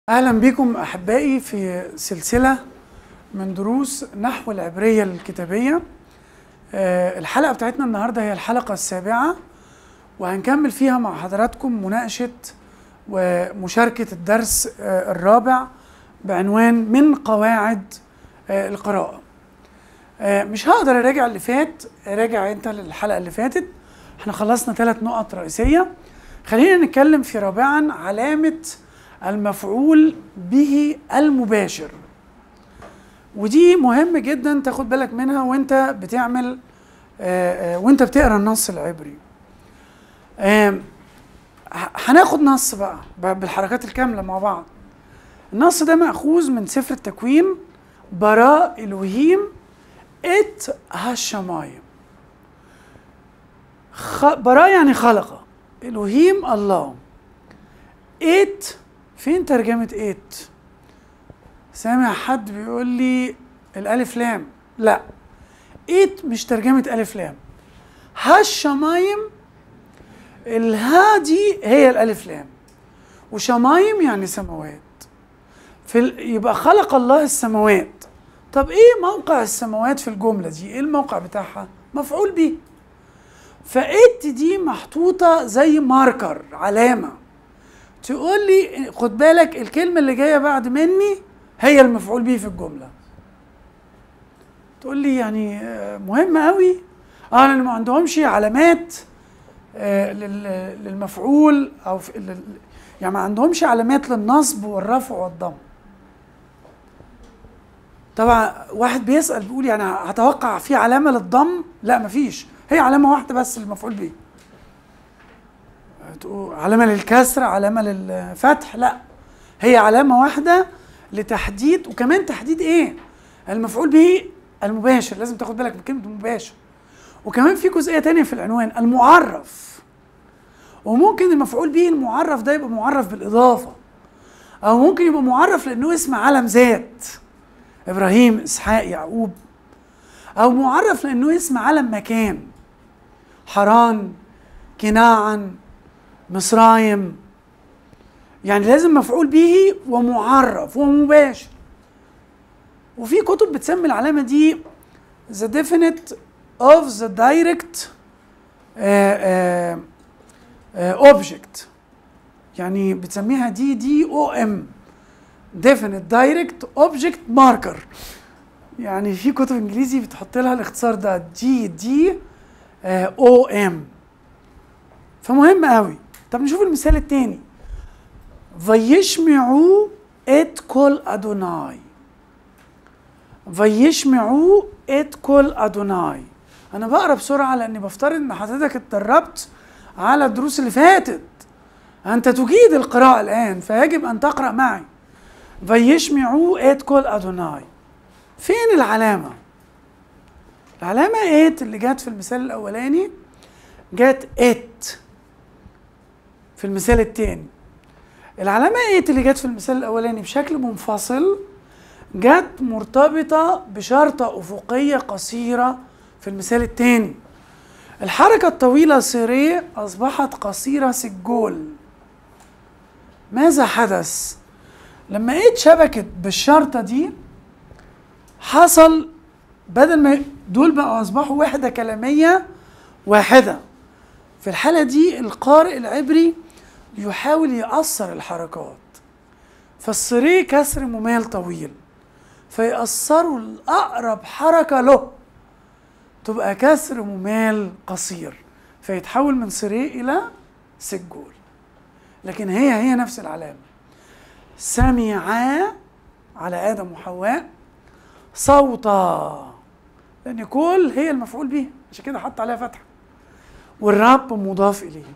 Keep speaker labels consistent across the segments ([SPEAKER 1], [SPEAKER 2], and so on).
[SPEAKER 1] اهلا بكم احبائي في سلسله من دروس نحو العبريه الكتابيه آه، الحلقه بتاعتنا النهارده هي الحلقه السابعه وهنكمل فيها مع حضراتكم مناقشه ومشاركه الدرس آه، الرابع بعنوان من قواعد آه، القراءه آه، مش هقدر اراجع اللي فات راجع انت للحلقه اللي فاتت احنا خلصنا ثلاث نقط رئيسيه خلينا نتكلم في رابعا علامه المفعول به المباشر ودي مهم جدا تاخد بالك منها وانت بتعمل آه، آه، وانت بتقرا النص العبري آم، ه- هناخد نص بقى ب- بالحركات الكامله مع بعض النص ده مأخوذ من سفر التكوين براء إلوهيم ات هالشمايم خ... براء يعني خلق إلوهيم الله ات فين ترجمة ات سامع حد بيقول لي الألف لام لا ات مش ترجمة ألف لام هالشمايم الها دي هي الألف لام وشمايم يعني سماوات في ال... يبقى خلق الله السماوات طب ايه موقع السماوات في الجملة دي ايه الموقع بتاعها مفعول به فات دي محطوطة زي ماركر علامة تقول لي خد بالك الكلمة اللي جاية بعد مني هي المفعول به في الجملة تقول لي يعني آه، مهم قوي اه لان ما عندهمش علامات آه، لل- للمفعول او في لل- يعني ما عندهمش علامات للنصب والرفع والضم طبعا واحد بيسأل بيقول يعني هتوقع في علامة للضم لا مفيش هي علامة واحدة بس للمفعول به تقول علامة للكسر علامة للفتح لا هي علامة واحدة لتحديد وكمان تحديد ايه المفعول به المباشر لازم تاخد بالك من كلمة مباشر وكمان في جزئية تانية في العنوان المعرف وممكن المفعول به المعرف ده يبقى معرف بالإضافة أو ممكن يبقى معرف لأنه اسم علم ذات إبراهيم إسحاق يعقوب أو معرف لأنه اسم علم مكان حران كناعا مصرايم يعني لازم مفعول به ومعرف ومباشر وفي كتب بتسمي العلامة دي the definite of the direct uh, uh, uh, object يعني بتسميها دي دي او ام definite direct object marker يعني في كتب انجليزي بتحط لها الاختصار ده جي دي او ام فمهم قوي طب نشوف المثال التاني ويشمعوا ات كل ادوناي ويشمعوا ات كل ادوناي انا بقرا بسرعه لاني بفترض ان حضرتك اتدربت على الدروس اللي فاتت انت تجيد القراءه الان فيجب ان تقرا معي ويشمعوا ات كل ادوناي فين العلامه العلامه ات اللي جت في المثال الاولاني جت ات في المثال الثاني العلامة ايه اللي جت في المثال الأولاني بشكل منفصل جت مرتبطة بشرطة أفقية قصيرة في المثال الثاني الحركة الطويلة سيريه أصبحت قصيرة سجول ماذا حدث؟ لما ايه اتشبكت بالشرطة دي حصل بدل ما دول بقوا أصبحوا وحدة كلامية واحدة في الحالة دي القارئ العبري يحاول يأثر الحركات فالصري كسر ممال طويل فيأثروا الأقرب حركة له تبقى كسر ممال قصير فيتحول من صري إلى سجول لكن هي هي نفس العلامة سمعا على آدم وحواء صوتا لأن كل هي المفعول به عشان كده حط عليها فتحة والرب مضاف إليه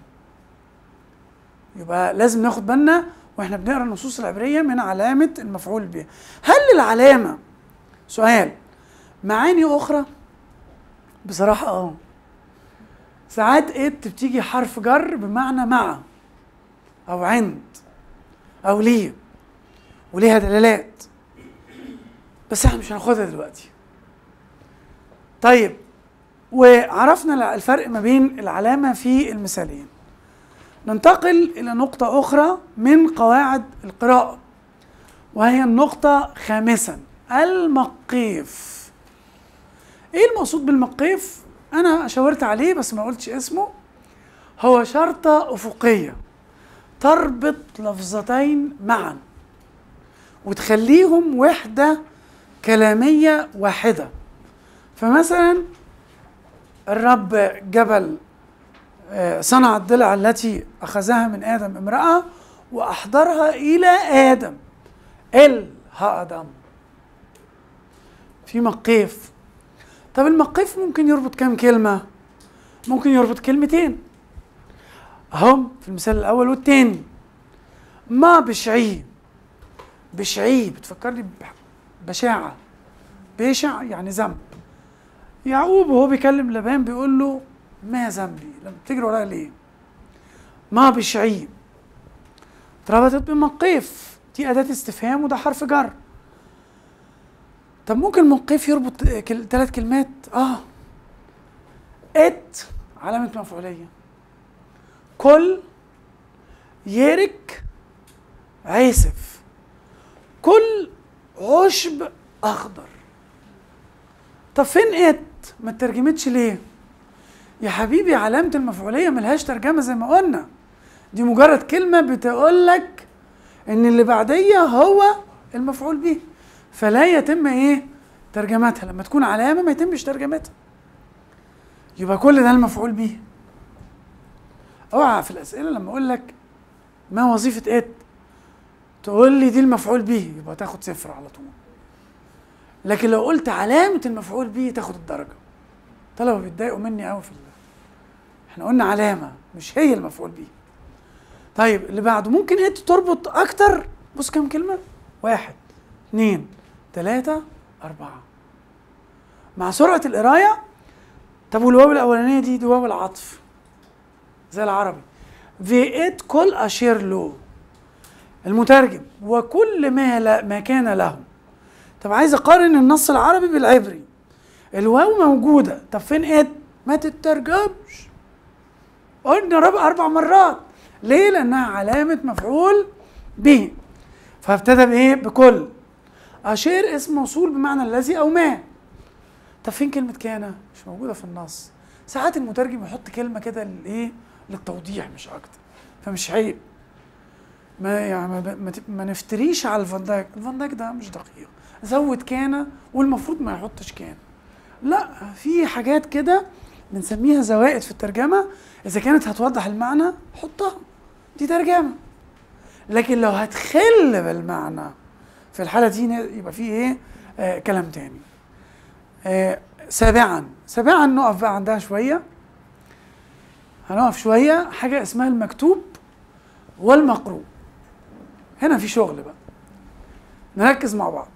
[SPEAKER 1] يبقى لازم ناخد بالنا واحنا بنقرا النصوص العبريه من علامه المفعول به هل العلامه سؤال معاني اخرى بصراحه اه ساعات ات بتيجي حرف جر بمعنى مع او عند او ليه وليها دلالات بس احنا مش هناخدها دلوقتي طيب وعرفنا الفرق ما بين العلامه في المثالين ننتقل إلى نقطة أخرى من قواعد القراءة وهي النقطة خامسا المقيف ايه المقصود بالمقيف انا شاورت عليه بس ما قلتش اسمه هو شرطة افقية تربط لفظتين معا وتخليهم وحدة كلامية واحدة فمثلا الرب جبل آه، صنع الضلع التي أخذها من آدم امرأة وأحضرها إلى آدم ال هادم في مقيف طب المقيف ممكن يربط كام كلمة؟ ممكن يربط كلمتين أهم في المثال الأول والتاني ما بشعي بشعي بتفكرني بشاعة بشع يعني ذنب يعقوب وهو بيكلم لبان بيقول له ما ذنبي لما بتجري ورايا ليه ما بشعي اتربطت بمقيف دي أداة استفهام وده حرف جر طب ممكن مقيف يربط كل... ثلاث كلمات اه ات علامة مفعولية كل يرك عاسف كل عشب اخضر طب فين ات ما ترجمتش ليه يا حبيبي علامة المفعولية ملهاش ترجمة زي ما قلنا دي مجرد كلمة بتقول لك ان اللي بعدية هو المفعول به فلا يتم ايه ترجمتها لما تكون علامة ما يتمش ترجمتها يبقى كل ده المفعول به اوعى في الاسئلة لما اقول لك ما وظيفة ات تقول لي دي المفعول به يبقى تاخد صفر على طول لكن لو قلت علامة المفعول به تاخد الدرجة طلبة بيتضايقوا مني قوي في الله احنا قلنا علامة مش هي المفعول به طيب اللي بعده ممكن انت تربط اكتر بص كام كلمة واحد اثنين ثلاثة أربعة مع سرعة القراية طب والواو الأولانية دي دي واو العطف زي العربي في ات كل أشير له المترجم وكل ما لا ما كان له طب عايز اقارن النص العربي بالعبري الواو موجوده طب فين ات ما تترجمش قلنا ربع اربع مرات ليه لانها علامه مفعول به فابتدى بايه بكل اشير اسم موصول بمعنى الذي او ما طب فين كلمه كان مش موجوده في النص ساعات المترجم يحط كلمه كده للايه للتوضيح مش اكتر فمش عيب ما يعني ما, ما, ما نفتريش على الفان دايك الفان دايك ده مش دقيق زود كان والمفروض ما يحطش كان لا في حاجات كده بنسميها زوائد في الترجمه اذا كانت هتوضح المعنى حطها دي ترجمه لكن لو هتخل بالمعنى في الحاله دي يبقى في ايه آه كلام تاني آه سابعا سابعا نقف بقى عندها شويه هنقف شويه حاجه اسمها المكتوب والمقروء هنا في شغل بقى نركز مع بعض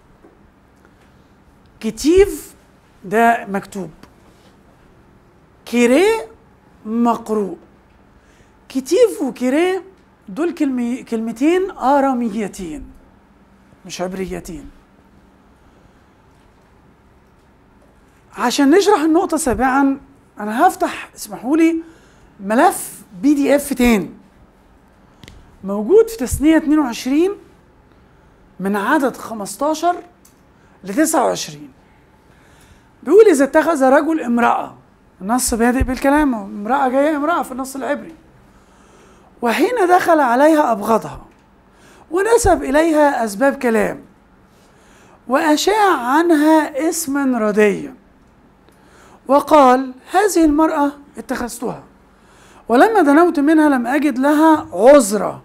[SPEAKER 1] كتيف ده مكتوب كيري مقروء كتيف وكيري دول كلمي كلمتين آراميتين مش عبريتين عشان نشرح النقطة سابعا أنا هفتح اسمحوا لي ملف بي دي اف تاني موجود في تسنية 22 من عدد 15 ل 29 بيقول إذا اتخذ رجل امرأة النص بادئ بالكلام امرأة جاية امرأة في النص العبري وحين دخل عليها أبغضها ونسب إليها أسباب كلام وأشاع عنها اسما رديا وقال هذه المرأة اتخذتها ولما دنوت منها لم أجد لها عذرا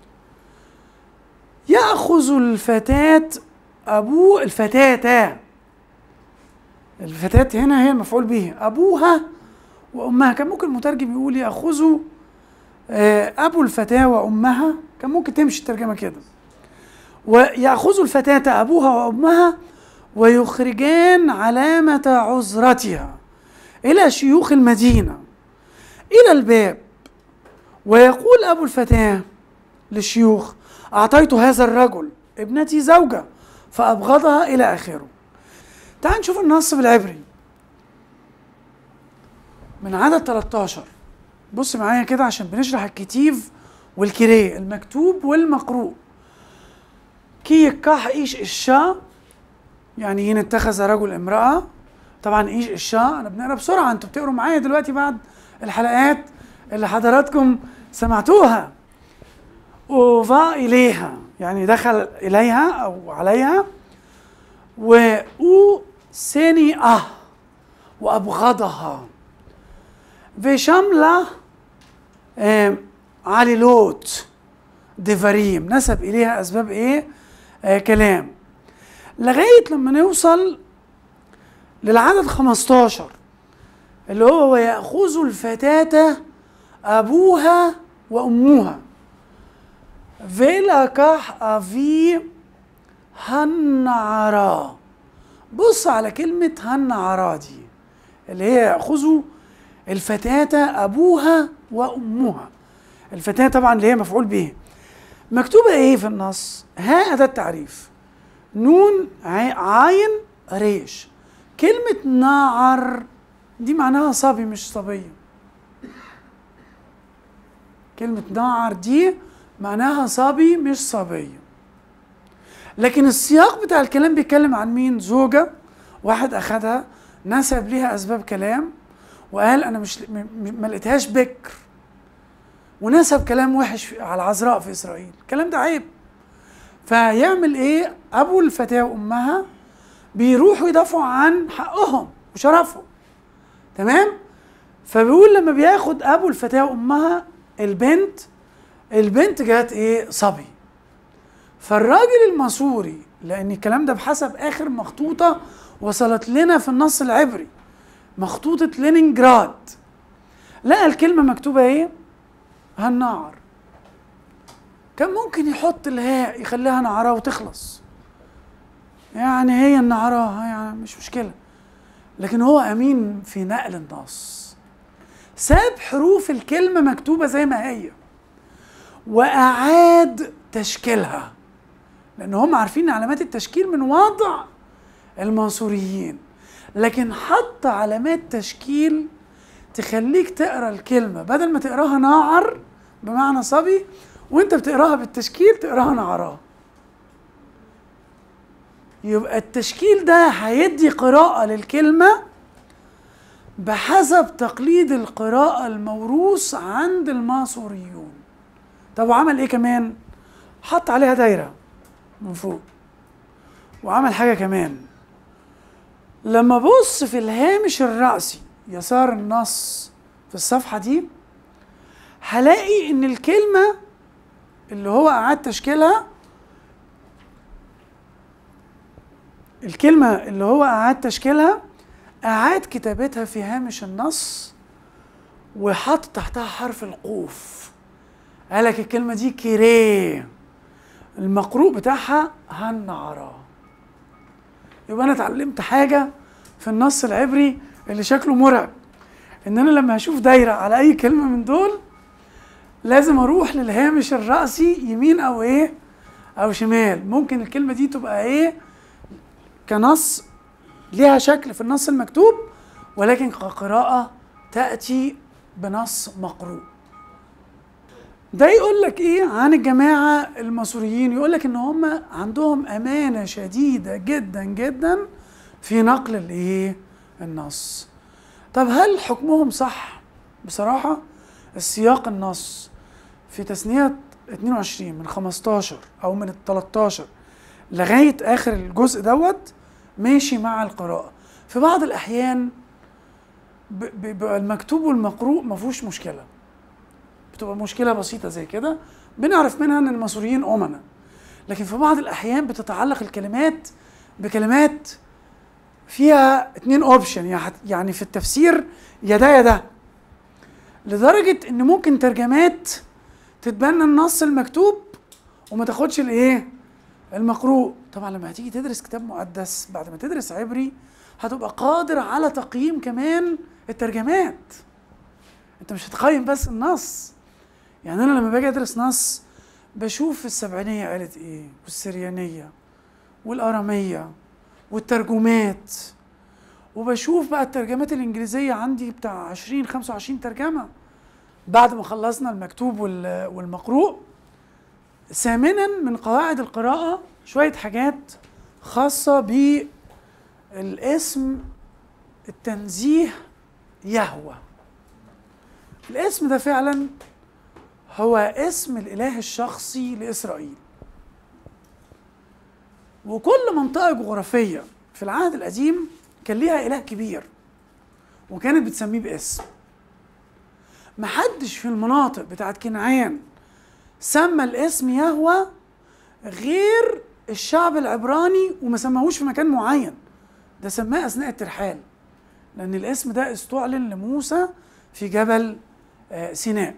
[SPEAKER 1] يأخذ الفتاة أبو الفتاة الفتاة هنا هي المفعول به أبوها وأمها كان ممكن المترجم يقول يأخذوا أبو الفتاة وأمها كان ممكن تمشي الترجمة كده ويأخذ الفتاة أبوها وأمها ويخرجان علامة عذرتها إلى شيوخ المدينة إلى الباب ويقول أبو الفتاة للشيوخ أعطيت هذا الرجل ابنتي زوجة فأبغضها إلى آخره تعال نشوف النص بالعبري من عدد 13 بص معايا كده عشان بنشرح الكتيف والكريه المكتوب والمقروء كي كح ايش الشا يعني هنا اتخذ رجل امرأة طبعا ايش الشا انا بنقرا بسرعة انتوا بتقروا معايا دلوقتي بعد الحلقات اللي حضراتكم سمعتوها وفا إليها يعني دخل إليها أو عليها و سيني أه وأبغضها وشملة علي لوط ديفاريم نسب إليها أسباب إيه؟ آه كلام لغاية لما نوصل للعدد 15 اللي هو ويأخذ الفتاة أبوها وأمها ולקח أبي هنعرا بص على كلمة هنعرا دي اللي هي يأخذوا الفتاة أبوها وأمها الفتاة طبعا اللي هي مفعول به مكتوبة إيه في النص؟ ها أداة التعريف نون عين ريش كلمة نعر دي معناها صبي مش صبية كلمة نعر دي معناها صبي مش صبية لكن السياق بتاع الكلام بيتكلم عن مين زوجة واحد أخدها نسب ليها أسباب كلام وقال أنا مش ما لقيتهاش بكر ونسب كلام وحش على العذراء في إسرائيل الكلام ده عيب فيعمل إيه أبو الفتاة وأمها بيروحوا يدافعوا عن حقهم وشرفهم تمام فبيقول لما بياخد أبو الفتاة وأمها البنت البنت جات ايه صبي فالراجل الماسوري لان الكلام ده بحسب اخر مخطوطه وصلت لنا في النص العبري مخطوطه لينينجراد لقى الكلمه مكتوبه ايه هالنعر كان ممكن يحط الهاء يخليها نعرة وتخلص يعني هي النعرة يعني مش مشكلة لكن هو أمين في نقل النص ساب حروف الكلمة مكتوبة زي ما هي واعاد تشكيلها لان هم عارفين علامات التشكيل من وضع المنصوريين لكن حط علامات تشكيل تخليك تقرا الكلمه بدل ما تقراها ناعر بمعنى صبي وانت بتقراها بالتشكيل تقراها نعراه يبقى التشكيل ده هيدي قراءة للكلمة بحسب تقليد القراءة الموروث عند الماسوريون طب وعمل ايه كمان حط عليها دايره من فوق وعمل حاجه كمان لما بص في الهامش الرأسي يسار النص في الصفحة دي هلاقي إن الكلمة اللي هو أعاد تشكيلها الكلمة اللي هو أعاد تشكيلها أعاد كتابتها في هامش النص وحط تحتها حرف القوف قال لك الكلمة دي كيريه المقروء بتاعها هنعرا يبقى أنا اتعلمت حاجة في النص العبري اللي شكله مرعب إن أنا لما هشوف دايرة على أي كلمة من دول لازم أروح للهامش الرأسي يمين أو إيه أو شمال ممكن الكلمة دي تبقى إيه كنص ليها شكل في النص المكتوب ولكن كقراءة تأتي بنص مقروء ده يقول لك ايه عن الجماعه المصريين يقول لك ان هم عندهم امانه شديده جدا جدا في نقل الايه النص طب هل حكمهم صح بصراحه السياق النص في تثنيه 22 من 15 او من 13 لغايه اخر الجزء دوت ماشي مع القراءه في بعض الاحيان المكتوب والمقروء ما فيهوش مشكله بتبقى مشكله بسيطه زي كده بنعرف منها ان المصريين امنا لكن في بعض الاحيان بتتعلق الكلمات بكلمات فيها اتنين اوبشن يعني في التفسير يا ده يا ده لدرجه ان ممكن ترجمات تتبنى النص المكتوب وما تاخدش الايه المقروء طبعا لما هتيجي تدرس كتاب مقدس بعد ما تدرس عبري هتبقى قادر على تقييم كمان الترجمات انت مش هتقيم بس النص يعني انا لما باجي ادرس نص بشوف السبعينيه قالت ايه والسريانيه والاراميه والترجمات وبشوف بقى الترجمات الانجليزيه عندي بتاع 20 25 ترجمه بعد ما خلصنا المكتوب والمقروء ثامنا من قواعد القراءة شوية حاجات خاصة بالاسم التنزيه يهوى الاسم ده فعلا هو اسم الاله الشخصي لاسرائيل وكل منطقه جغرافيه في العهد القديم كان ليها اله كبير وكانت بتسميه باسم محدش في المناطق بتاعت كنعان سمى الاسم يهوى غير الشعب العبراني وما سماهوش في مكان معين ده سماه اثناء الترحال لان الاسم ده استعلن لموسى في جبل آه، سيناء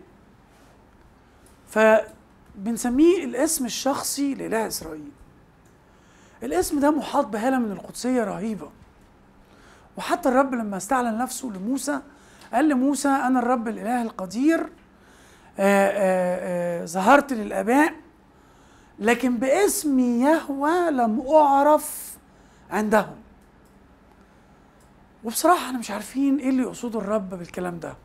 [SPEAKER 1] فبنسميه الاسم الشخصي لإله إسرائيل الاسم ده محاط بهالة من القدسية رهيبة وحتى الرب لما استعلن نفسه لموسى قال لموسى أنا الرب الإله القدير آآ آه، آآ آه، ظهرت للآباء لكن باسمي يهوى لم أعرف عندهم وبصراحة احنا مش عارفين ايه اللي يقصده الرب بالكلام ده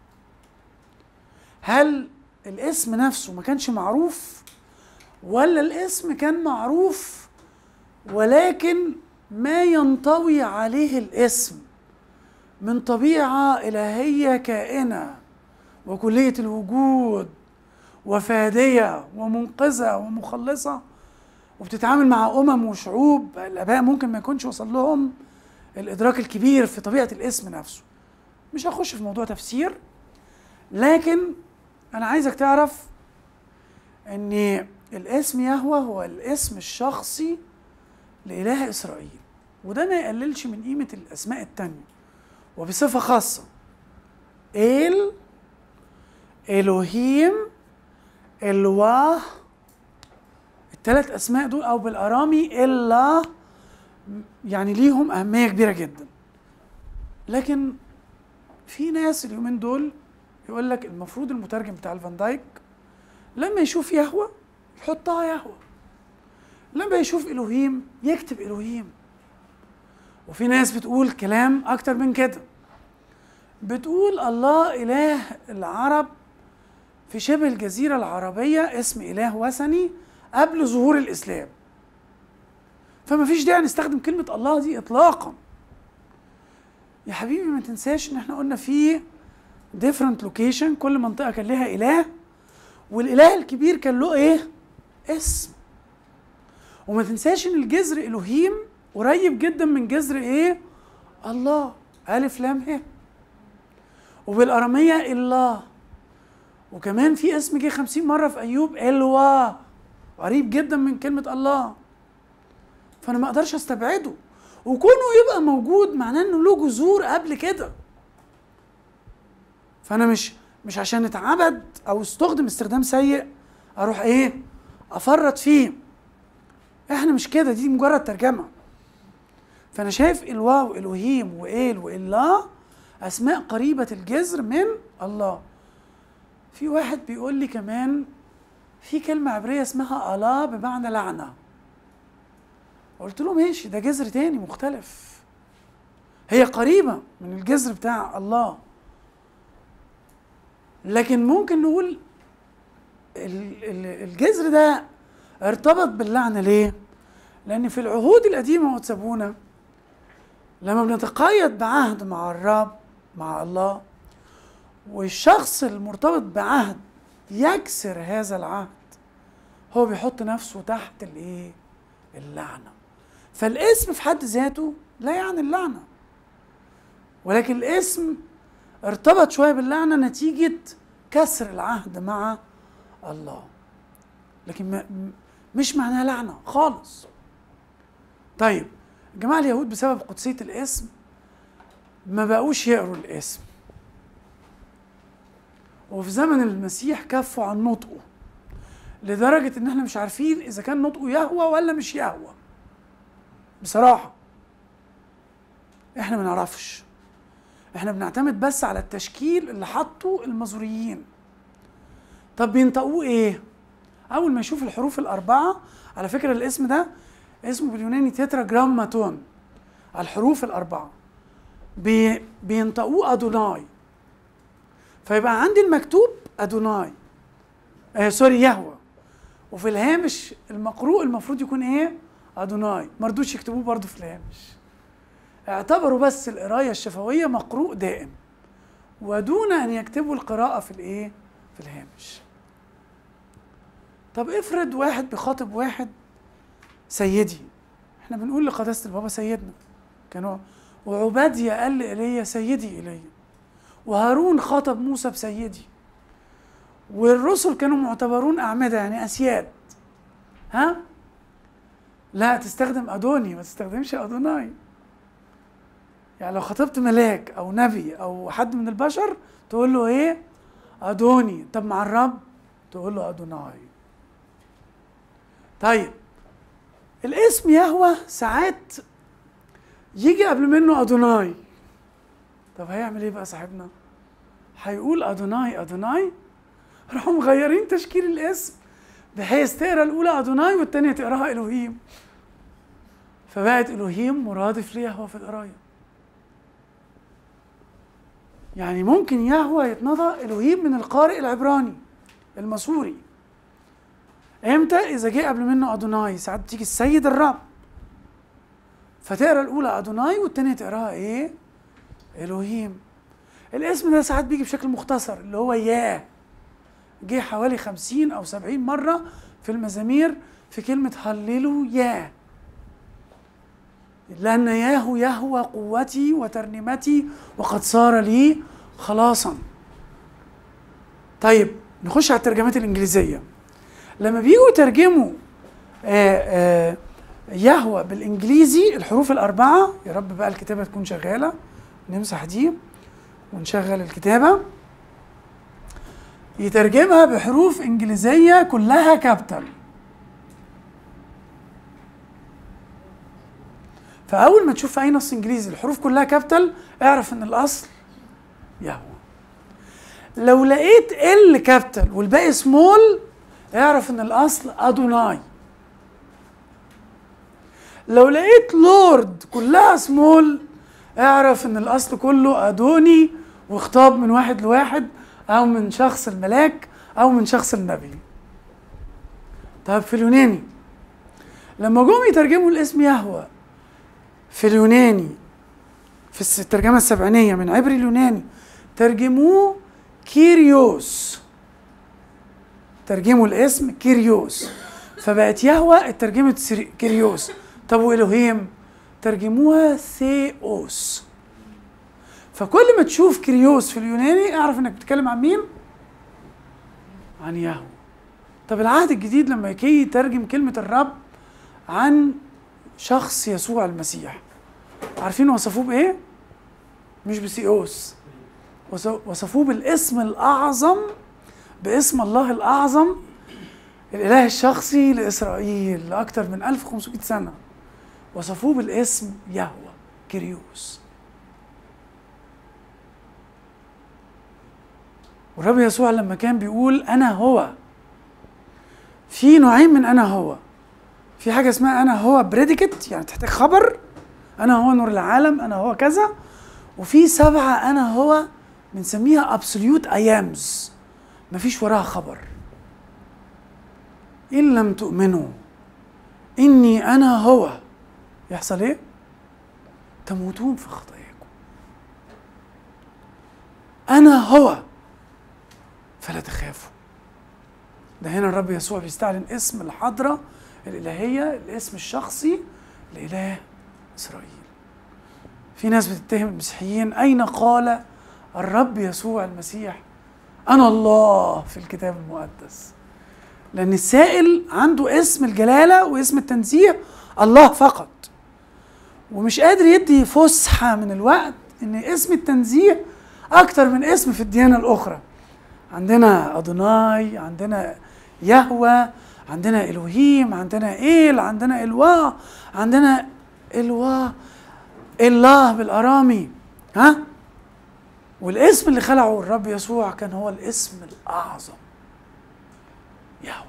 [SPEAKER 1] هل الاسم نفسه ما كانش معروف ولا الاسم كان معروف ولكن ما ينطوي عليه الاسم من طبيعة إلهية كائنة وكلية الوجود وفادية ومنقذة ومخلصة وبتتعامل مع أمم وشعوب الآباء ممكن ما يكونش وصل لهم الإدراك الكبير في طبيعة الاسم نفسه مش هخش في موضوع تفسير لكن انا عايزك تعرف ان الاسم يهوى هو الاسم الشخصي لاله اسرائيل وده ما يقللش من قيمه الاسماء التانية وبصفه خاصه ال الوهيم الواه الثلاث اسماء دول او بالارامي الله يعني ليهم اهميه كبيره جدا لكن في ناس اليومين دول يقول لك المفروض المترجم بتاع الفان دايك لما يشوف يهوى يحطها يهوى لما يشوف الوهيم يكتب الوهيم وفي ناس بتقول كلام اكتر من كده بتقول الله اله العرب في شبه الجزيره العربيه اسم اله وثني قبل ظهور الاسلام فما فيش داعي نستخدم كلمه الله دي اطلاقا يا حبيبي ما تنساش ان احنا قلنا في ديفرنت لوكيشن كل منطقه كان لها اله والاله الكبير كان له ايه اسم وما تنساش ان الجذر الوهيم قريب جدا من جذر ايه الله الف لام ه وبالاراميه الله وكمان في اسم جه خمسين مره في ايوب الوا قريب جدا من كلمه الله فانا ما اقدرش استبعده وكونه يبقى موجود معناه انه له جذور قبل كده فانا مش مش عشان اتعبد او استخدم استخدام سيء اروح ايه افرط فيه احنا مش كده دي مجرد ترجمه فانا شايف الواو الوهيم وإيل وإلا اسماء قريبه الجذر من الله في واحد بيقول لي كمان في كلمه عبريه اسمها الله بمعنى لعنه قلت له ماشي ده جذر تاني مختلف هي قريبه من الجذر بتاع الله لكن ممكن نقول الجذر ده ارتبط باللعنه ليه؟ لان في العهود القديمه وتسابونا لما بنتقيد بعهد مع الرب مع الله والشخص المرتبط بعهد يكسر هذا العهد هو بيحط نفسه تحت الايه؟ اللعنه فالاسم في حد ذاته لا يعني اللعنه ولكن الاسم ارتبط شويه باللعنه نتيجه كسر العهد مع الله لكن ما مش معناها لعنه خالص طيب جماعه اليهود بسبب قدسيه الاسم ما بقوش يقروا الاسم وفي زمن المسيح كفوا عن نطقه لدرجة إن إحنا مش عارفين إذا كان نطقه يهوى ولا مش يهوى بصراحة إحنا ما نعرفش احنا بنعتمد بس على التشكيل اللي حطه المزوريين طب بينطقوه ايه اول ما يشوف الحروف الاربعه على فكره الاسم ده اسمه باليوناني تترا جراماتون الحروف الاربعه بي بينطقوه ادوناي فيبقى عندي المكتوب ادوناي آه سوري يهوى وفي الهامش المقروء المفروض يكون ايه ادوناي ما رضوش يكتبوه برضه في الهامش اعتبروا بس القرايه الشفويه مقروء دائم ودون ان يكتبوا القراءه في الايه في الهامش طب افرض واحد بيخاطب واحد سيدي احنا بنقول لقداسه البابا سيدنا كانوا وعبادية قال لإيليا سيدي إيليا وهارون خاطب موسى بسيدي والرسل كانوا معتبرون أعمدة يعني أسياد ها لا تستخدم أدوني ما تستخدمش أدوناي يعني لو خطبت ملاك أو نبي أو حد من البشر تقول له إيه أدوني طب مع الرب تقول له أدوناي طيب الاسم يهوى ساعات يجي قبل منه أدوناي طب هيعمل ايه بقى صاحبنا هيقول أدوناي أدوناي راحوا مغيرين تشكيل الاسم بحيث تقرا الاولى ادوناي والثانيه تقراها الوهيم فبقت الوهيم مرادف ليهوى في القرايه يعني ممكن يهوى يتنطق الوهيم من القارئ العبراني المسوري امتى اذا جه قبل منه ادوناي ساعات بتيجي السيد الرب فتقرا الاولى ادوناي والثانيه تقراها ايه الوهيم الاسم ده ساعات بيجي بشكل مختصر اللي هو ياه جه حوالي خمسين أو سبعين مرة في المزامير في كلمة هللو ياه لأن ياه يهوى قوتي وترنيمتي وقد صار لي خلاصا طيب نخش على الترجمات الإنجليزية لما بيجوا يترجموا آه، آه، يهوى بالإنجليزي الحروف الأربعة يا رب بقى الكتابة تكون شغالة نمسح دي ونشغل الكتابة يترجمها بحروف انجليزيه كلها كابيتال فاول ما تشوف في اي نص انجليزي الحروف كلها كابيتال اعرف ان الاصل يهوى لو لقيت ال كابيتال والباقي سمول اعرف ان الاصل ادوناي لو لقيت لورد كلها سمول اعرف ان الاصل كله ادوني وخطاب من واحد لواحد او من شخص الملاك او من شخص النبي طيب في اليوناني لما جم يترجموا الاسم يهوى في اليوناني في الترجمة السبعينية من عبري اليوناني ترجموه كيريوس ترجموا الاسم كيريوس فبقت يهوى اترجمت كيريوس طب والهيم ترجموها ثيوس فكل ما تشوف كريوس في اليوناني اعرف انك بتتكلم عن مين؟ عن يهوه طب العهد الجديد لما يجي يترجم كلمة الرب عن شخص يسوع المسيح عارفين وصفوه بإيه؟ مش بسيوس وصفوه بالاسم الأعظم باسم الله الأعظم الإله الشخصي لإسرائيل لأكثر من 1500 سنة وصفوه بالاسم يهوه كريوس والرب يسوع لما كان بيقول انا هو في نوعين من انا هو في حاجه اسمها انا هو بريديكت يعني تحتاج خبر انا هو نور العالم انا هو كذا وفي سبعه انا هو بنسميها ابسوليوت ايامز مفيش وراها خبر ان لم تؤمنوا اني انا هو يحصل ايه تموتون في خطاياكم انا هو فلا تخافوا ده هنا الرب يسوع بيستعلن اسم الحضرة الإلهية الاسم الشخصي لإله إسرائيل في ناس بتتهم المسيحيين أين قال الرب يسوع المسيح أنا الله في الكتاب المقدس لأن السائل عنده اسم الجلالة واسم التنزيه الله فقط ومش قادر يدي فسحة من الوقت إن اسم التنزيه أكتر من اسم في الديانة الأخرى عندنا أدوناي عندنا يهوى عندنا إلوهيم عندنا إيل عندنا إلوا عندنا إلوا الله بالأرامي ها والاسم اللي خلعه الرب يسوع كان هو الاسم الأعظم يهوى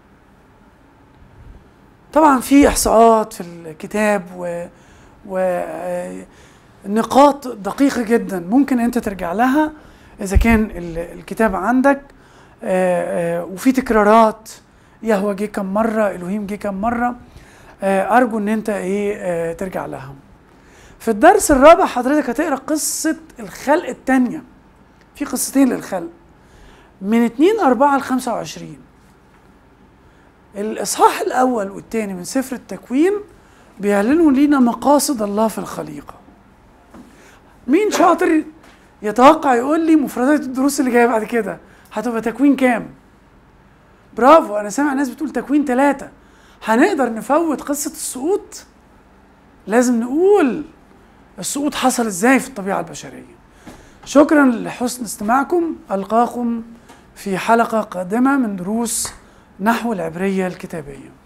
[SPEAKER 1] طبعا في إحصاءات في الكتاب و و نقاط دقيقة جدا ممكن أنت ترجع لها اذا كان الكتاب عندك آه، آه، وفي تكرارات يهوى جه كم مره الوهيم جه كم مره آه، ارجو ان انت ايه آه، ترجع لها في الدرس الرابع حضرتك هتقرا قصه الخلق الثانيه في قصتين للخلق من 2 4 ل 25 الاصحاح الاول والثاني من سفر التكوين بيعلنوا لينا مقاصد الله في الخليقه مين شاطر يتوقع يقول لي مفردات الدروس اللي جايه بعد كده هتبقى تكوين كام برافو انا سامع ناس بتقول تكوين ثلاثة هنقدر نفوت قصة السقوط لازم نقول السقوط حصل ازاي في الطبيعة البشرية شكرا لحسن استماعكم ألقاكم في حلقة قادمة من دروس نحو العبرية الكتابية